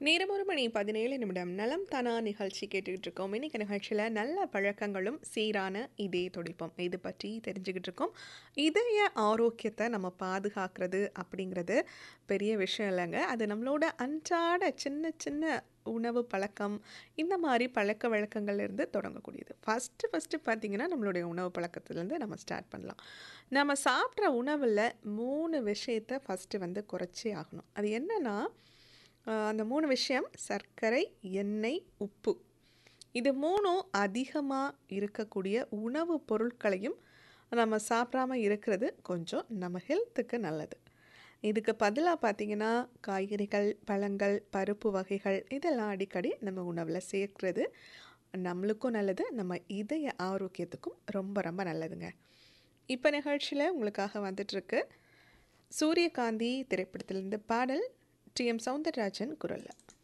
நேரம் ஒரு மணி பதினேழு நிமிடம் நலம் தானா நிகழ்ச்சி கேட்டுக்கிட்டு இருக்கோம் இன்னைக்கு நிகழ்ச்சியில் நல்ல பழக்கங்களும் சீரான இதய துடிப்பும் இது பற்றி தெரிஞ்சுக்கிட்டு இருக்கோம் இதய ஆரோக்கியத்தை நம்ம பாதுகாக்கிறது அப்படிங்கிறது பெரிய விஷயம் இல்லைங்க அது நம்மளோட அன்றாட சின்ன சின்ன உணவு பழக்கம் இந்த மாதிரி பழக்க வழக்கங்கள்லேருந்து தொடங்கக்கூடியது ஃபஸ்ட்டு ஃபஸ்ட்டு பார்த்திங்கன்னா நம்மளுடைய உணவு பழக்கத்துலேருந்து நம்ம ஸ்டார்ட் பண்ணலாம் நம்ம சாப்பிட்ற உணவில் மூணு விஷயத்தை ஃபஸ்ட்டு வந்து குறைச்சே ஆகணும் அது என்னென்னா ஆஹ் அந்த மூணு விஷயம் சர்க்கரை எண்ணெய் உப்பு இது மூணும் அதிகமாக இருக்கக்கூடிய உணவுப் பொருட்களையும் நம்ம சாப்பிடாம இருக்கிறது கொஞ்சம் நம்ம ஹெல்த்துக்கு நல்லது இதுக்கு பதிலாக பார்த்தீங்கன்னா காய்கறிகள் பழங்கள் பருப்பு வகைகள் இதெல்லாம் அடிக்கடி நம்ம உணவில் சேர்க்கிறது நம்மளுக்கும் நல்லது நம்ம இதய ஆரோக்கியத்துக்கும் ரொம்ப ரொம்ப நல்லதுங்க இப்போ நிகழ்ச்சியில் உங்களுக்காக வந்துட்டுருக்கு சூரியகாந்தி திரைப்படத்திலிருந்து பாடல் டி எம் சவுந்தரராஜன் குரலில்